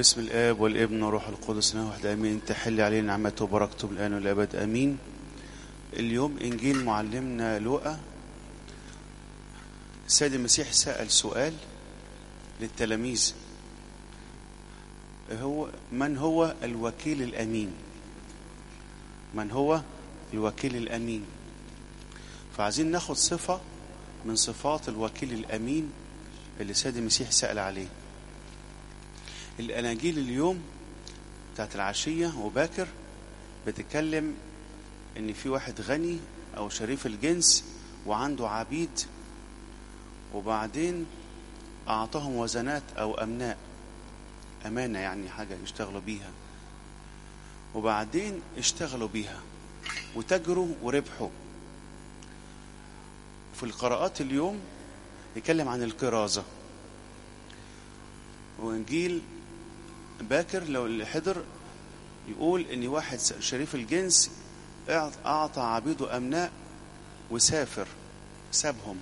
باسم الآب والابن والروح القدس إله واحد آمين تحل علينا نعمته وبركته من الآن والأبد آمين اليوم إنجيل معلمنا لوقا السيد المسيح سأل سؤال للتلاميذ هو من هو الوكيل الأمين من هو الوكيل الأمين فعايزين ناخد صفة من صفات الوكيل الأمين اللي السيد المسيح سأل عليه الأناجيل اليوم بتاعت العشية وباكر بتتكلم إن في واحد غني أو شريف الجنس وعنده عبيد وبعدين أعطاهم وزنات أو أمناء أمانة يعني حاجة يشتغلوا بيها وبعدين اشتغلوا بيها وتجروا وربحوا في القراءات اليوم يتكلم عن الكرازة وإنجيل باكر لو اللي حضر يقول ان واحد شريف الجنس اعطى عبيده امناء وسافر سابهم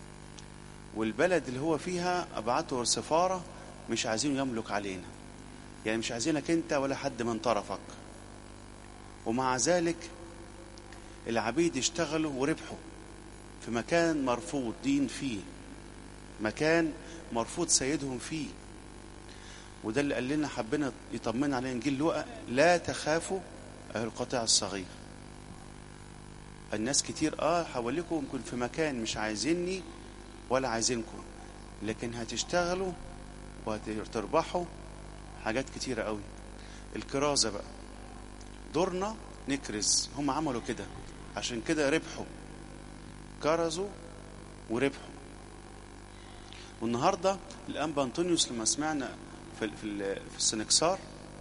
والبلد اللي هو فيها ابعته السفاره مش عايزين يملك علينا يعني مش عايزينك انت ولا حد من طرفك ومع ذلك العبيد اشتغلوا وربحوا في مكان مرفوض دين فيه مكان مرفوض سيدهم فيه وده اللي قال لنا حبينا يطمنا عليه انجيل لوقا لا تخافوا اهل القطيع الصغير الناس كتير اه حواليكم يمكن في مكان مش عايزيني ولا عايزينكم لكن هتشتغلوا وهتربحوا حاجات كتيرة قوي الكرازة بقى دورنا نكرز هم عملوا كده عشان كده ربحوا كرزوا وربحوا والنهارده الانبا انطونيوس لما سمعنا في في في السنكسار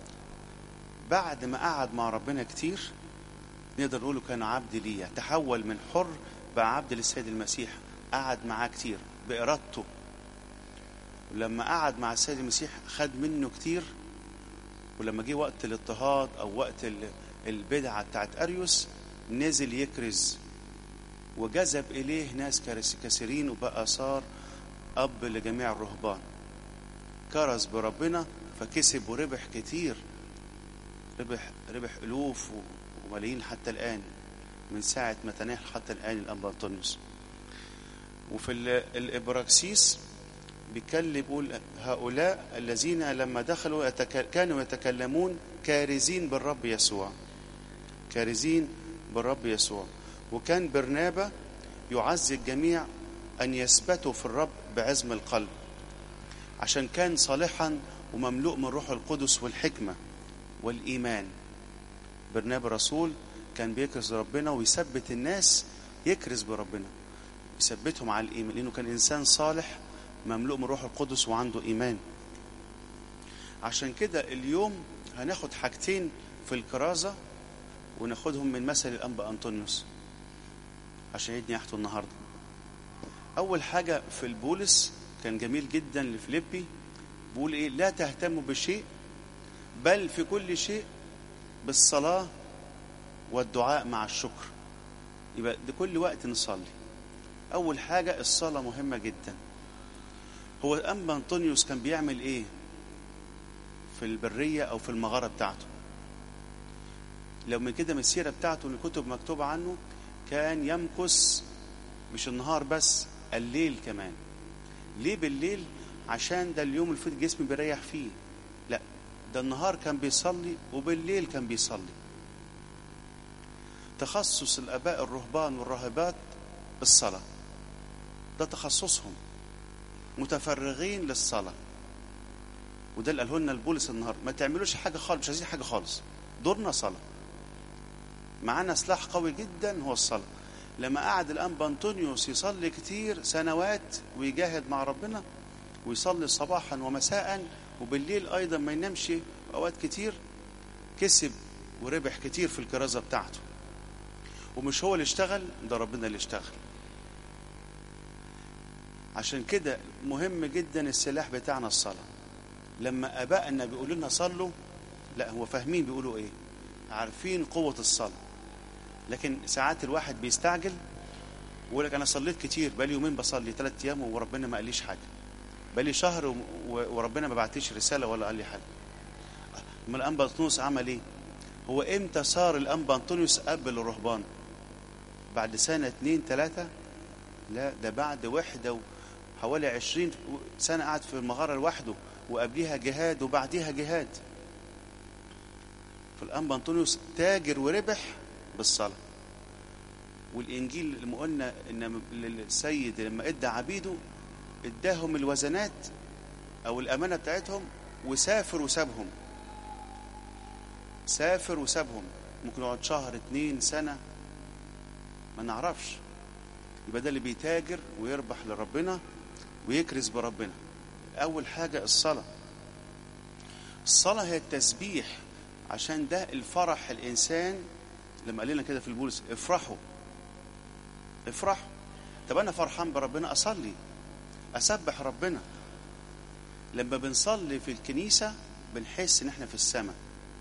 بعد ما قعد مع ربنا كتير نقدر نقوله كان عبد ليه تحول من حر بقى عبد للسيد المسيح قعد معاه كتير بإرادته ولما قعد مع السيد المسيح خد منه كتير ولما جه وقت الاضطهاد او وقت البدعه بتاعت اريوس نزل يكرز وجذب اليه ناس كثيرين وبقى صار اب لجميع الرهبان كرز بربنا فكسب وربح كتير ربح ربح الوف وملايين حتى الان من ساعه ما تناهى حتى الان الانبا انطونيوس وفي الابراكسيس بيتكلم بيقول هؤلاء الذين لما دخلوا يتك... كانوا يتكلمون كارزين بالرب يسوع كارزين بالرب يسوع وكان برنابا يعزي الجميع ان يثبتوا في الرب بعزم القلب عشان كان صالحا ومملوء من روح القدس والحكمة والإيمان برنابا رسول كان بيكرز ربنا ويثبت الناس يكرز بربنا يثبتهم على الإيمان لأنه كان إنسان صالح مملوء من روح القدس وعنده إيمان عشان كده اليوم هناخد حاجتين في الكرازة وناخدهم من مثل الأنبا أنطونيوس عشان يدني يحته النهارده أول حاجة في البولس كان جميل جدا لفليبي بيقول ايه لا تهتموا بشيء بل في كل شيء بالصلاة والدعاء مع الشكر يبقى ده كل وقت نصلي أول حاجة الصلاة مهمة جدا هو أما أنطونيوس كان بيعمل إيه في البرية أو في المغارة بتاعته لو من كده من السيرة بتاعته الكتب مكتوبة عنه كان يمكث مش النهار بس الليل كمان ليه بالليل عشان ده اليوم اللي فيه الجسم بيريح فيه لا ده النهار كان بيصلي وبالليل كان بيصلي تخصص الاباء الرهبان والراهبات الصلاه ده تخصصهم متفرغين للصلاه وده اللي قاله لنا البولس النهار ما تعملوش حاجه خالص مش عايزين حاجه خالص دورنا صلاه معانا سلاح قوي جدا هو الصلاه لما قعد الانبا انطونيوس يصلي كتير سنوات ويجاهد مع ربنا ويصلي صباحا ومساء وبالليل ايضا ما ينامش اوقات كتير كسب وربح كتير في الكرازه بتاعته ومش هو اللي اشتغل ده ربنا اللي اشتغل عشان كده مهم جدا السلاح بتاعنا الصلاه لما ابائنا بيقولوا لنا صلوا لا هو فاهمين بيقولوا ايه عارفين قوه الصلاه لكن ساعات الواحد بيستعجل ويقول لك انا صليت كتير بقالي يومين بصلي ثلاث ايام وربنا ما قاليش حاجه بقالي شهر وربنا ما بعتليش رساله ولا قال لي حاجه اما الانبا انطونيوس عمل ايه هو امتى صار الانبا انطونيوس اب للرهبان بعد سنه اتنين تلاته لا ده بعد وحده حوالي عشرين سنه قعد في المغاره لوحده وقبليها جهاد وبعديها جهاد فالانبا انطونيوس تاجر وربح بالصلاه والانجيل لما قلنا ان السيد لما ادى عبيده اداهم الوزنات او الامانه بتاعتهم وسافر وسابهم سافر وسابهم ممكن يقعد شهر اتنين سنه ما نعرفش يبقى ده اللي بيتاجر ويربح لربنا ويكرز بربنا اول حاجه الصلاه الصلاه هي التسبيح عشان ده الفرح الانسان لما قال لنا كده في البولس افرحوا افرحوا طب انا فرحان بربنا اصلي اسبح ربنا لما بنصلي في الكنيسه بنحس ان احنا في السماء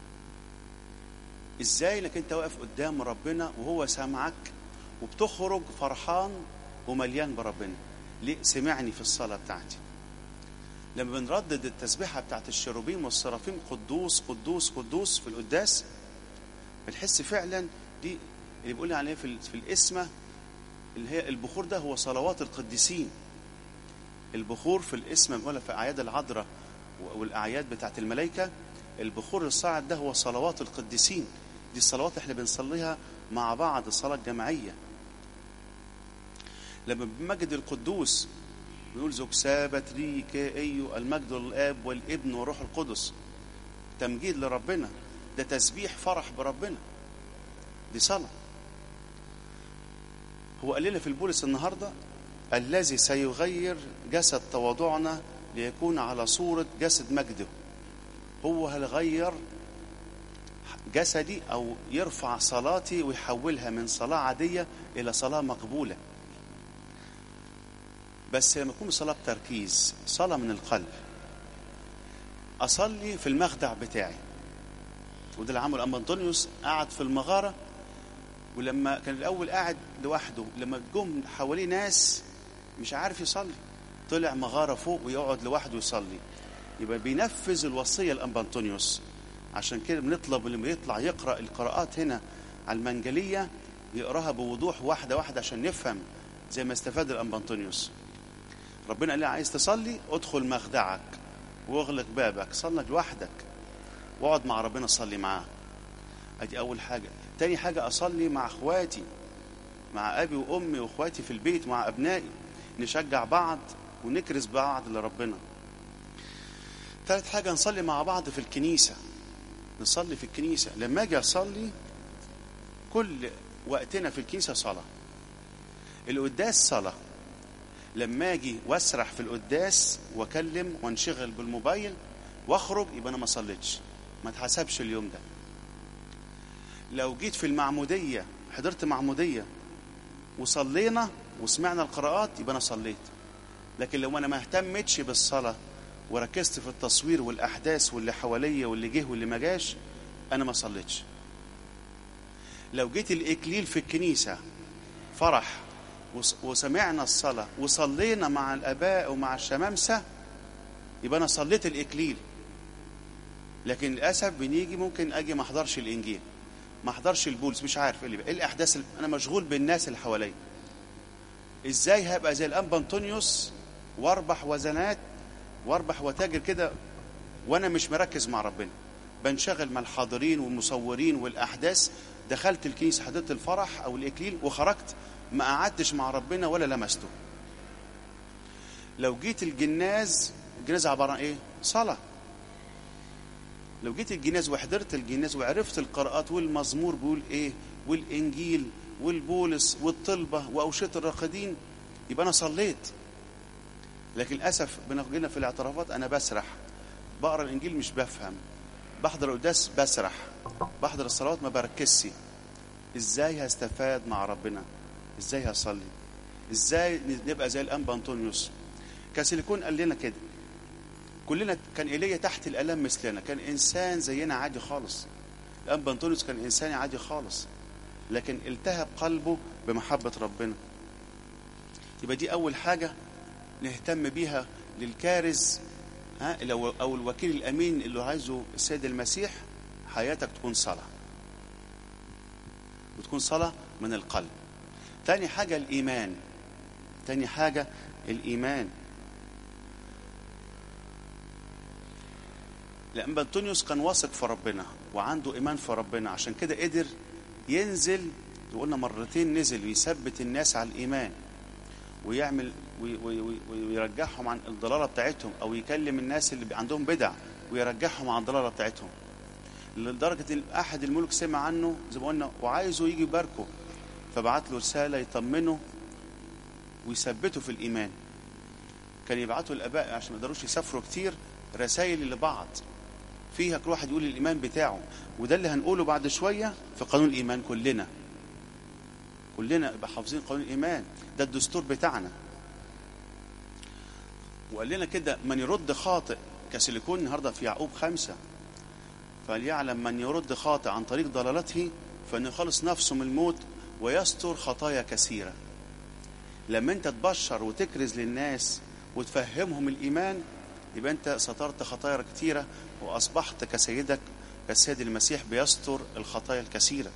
ازاي انك انت واقف قدام ربنا وهو سامعك وبتخرج فرحان ومليان بربنا ليه سمعني في الصلاه بتاعتي لما بنردد التسبيحه بتاعت الشروبيم والسرافيم قدوس قدوس قدوس في القداس بنحس فعلا دي اللي بيقول عليه في, في الاسمه اللي هي البخور ده هو صلوات القديسين البخور في الاسم ولا في اعياد العذراء والاعياد بتاعت الملائكه البخور الصاعد ده هو صلوات القديسين دي الصلوات احنا بنصليها مع بعض الصلاه الجماعيه لما بمجد القدوس بيقول زوج سابت ليك ايو المجد للاب والابن والروح القدس تمجيد لربنا ده تسبيح فرح بربنا دي صلاه هو قال لنا في البولس النهارده الذي سيغير جسد تواضعنا ليكون على صورة جسد مجده هو هيغير جسدي أو يرفع صلاتي ويحولها من صلاة عادية إلى صلاة مقبولة بس لما يكون صلاة بتركيز صلاة من القلب أصلي في المخدع بتاعي وده اللي عمله أما أنطونيوس قعد في المغارة ولما كان الأول قاعد لوحده لما جم حواليه ناس مش عارف يصلي طلع مغاره فوق ويقعد لوحده يصلي يبقى بينفذ الوصيه لانبا انطونيوس عشان كده بنطلب لما يطلع يقرا القراءات هنا على المنجليه يقراها بوضوح واحده واحده عشان نفهم زي ما استفاد الانبا انطونيوس ربنا قال لي عايز تصلي ادخل مخدعك واغلق بابك صلي لوحدك واقعد مع ربنا صلي معاه ادي اول حاجه تاني حاجه اصلي مع اخواتي مع ابي وامي واخواتي في البيت مع ابنائي نشجع بعض ونكرز بعض لربنا ثالث حاجة نصلي مع بعض في الكنيسة نصلي في الكنيسة لما أجي أصلي كل وقتنا في الكنيسة صلاة القداس صلاة لما أجي وأسرح في القداس وأكلم وانشغل بالموبايل وأخرج يبقى أنا ما صليتش ما اتحسبش اليوم ده لو جيت في المعمودية حضرت معمودية وصلينا وسمعنا القراءات يبقى انا صليت لكن لو انا ما اهتمتش بالصلاه وركزت في التصوير والاحداث واللي حواليا واللي جه واللي ما جاش انا ما صليتش لو جيت الاكليل في الكنيسه فرح وسمعنا الصلاه وصلينا مع الاباء ومع الشمامسه يبقى انا صليت الاكليل لكن للاسف بنيجي ممكن اجي ما احضرش الانجيل ما احضرش البولس مش عارف ايه ايه الاحداث اللي انا مشغول بالناس اللي حواليا ازاي هبقى زي الانبا انطونيوس واربح وزنات واربح وتاجر كده وانا مش مركز مع ربنا بنشغل مع الحاضرين والمصورين والاحداث دخلت الكنيسه حضرت الفرح او الاكليل وخرجت ما قعدتش مع ربنا ولا لمسته لو جيت الجناز الجناز عباره عن ايه صلاه لو جيت الجناز وحضرت الجناز وعرفت القراءات والمزمور بيقول ايه والانجيل والبولس والطلبة وأوشية الراقدين يبقى أنا صليت لكن للأسف بنجينا في الاعترافات أنا بسرح بقرا الإنجيل مش بفهم بحضر القداس بسرح بحضر الصلوات ما بركزش إزاي هستفاد مع ربنا إزاي هصلي إزاي نبقى زي الأنبا أنطونيوس كاسيليكون قال لنا كده كلنا كان ايليا تحت الالام مثلنا كان انسان زينا عادي خالص الانبا انطونيوس كان انسان عادي خالص لكن التهب قلبه بمحبه ربنا يبقى دي اول حاجه نهتم بيها للكارز ها لو او الوكيل الامين اللي عايزه السيد المسيح حياتك تكون صلاه وتكون صلاه من القلب تاني حاجه الايمان تاني حاجه الايمان لان بنطونيوس كان واثق في ربنا وعنده ايمان في ربنا عشان كده قدر ينزل وقلنا مرتين نزل ويثبت الناس على الايمان ويعمل وي- وي- وي- ويرجعهم عن الضلاله بتاعتهم او يكلم الناس اللي عندهم بدع ويرجعهم عن الضلاله بتاعتهم لدرجه ان احد الملوك سمع عنه زي ما قلنا وعايزه يجي يباركه فبعت له رساله يطمنه ويثبته في الايمان كان يبعتوا الاباء عشان ما يقدروش يسافروا كتير رسائل لبعض فيها كل واحد يقول الايمان بتاعه وده اللي هنقوله بعد شويه في قانون الايمان كلنا كلنا يبقى حافظين قانون الايمان ده الدستور بتاعنا وقال لنا كده من يرد خاطئ كسيليكون النهارده في يعقوب خمسة فليعلم من يرد خاطئ عن طريق ضلالته فإن يخلص نفسه من الموت ويستر خطايا كثيرة لما انت تبشر وتكرز للناس وتفهمهم الإيمان يبقى انت سترت خطايا كثيرة وأصبحت كسيدك كالسيد المسيح بيستر الخطايا الكثيرة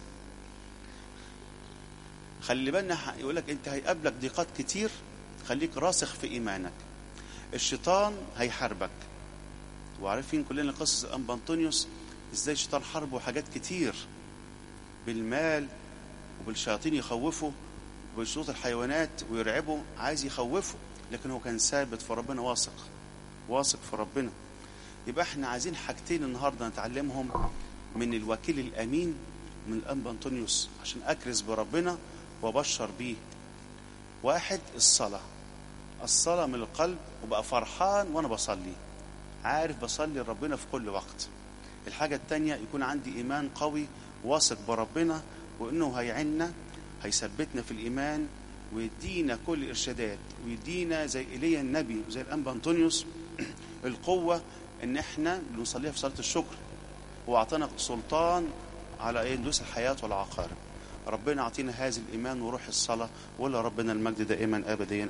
خلي بالنا يقول لك انت هيقابلك ضيقات كتير خليك راسخ في ايمانك الشيطان هيحاربك وعارفين كلنا قصص الانبا انطونيوس ازاي الشيطان حاربه حاجات كتير بالمال وبالشياطين يخوفه وبشروط الحيوانات ويرعبه عايز يخوفه لكن هو كان ثابت في ربنا واثق واثق في ربنا يبقى احنا عايزين حاجتين النهارده نتعلمهم من الوكيل الامين من الانبا انطونيوس عشان اكرز بربنا وابشر بيه واحد الصلاه الصلاه من القلب وبقى فرحان وانا بصلي عارف بصلي لربنا في كل وقت الحاجه التانية يكون عندي ايمان قوي واثق بربنا وانه هيعنا هيثبتنا في الايمان ويدينا كل الارشادات ويدينا زي ايليا النبي وزي الانبا انطونيوس القوه ان احنا بنصليها في صلاه الشكر واعطانا سلطان على ايه ندوس الحياه والعقارب ربنا يعطينا هذا الايمان وروح الصلاه ولا ربنا المجد دائما ابديا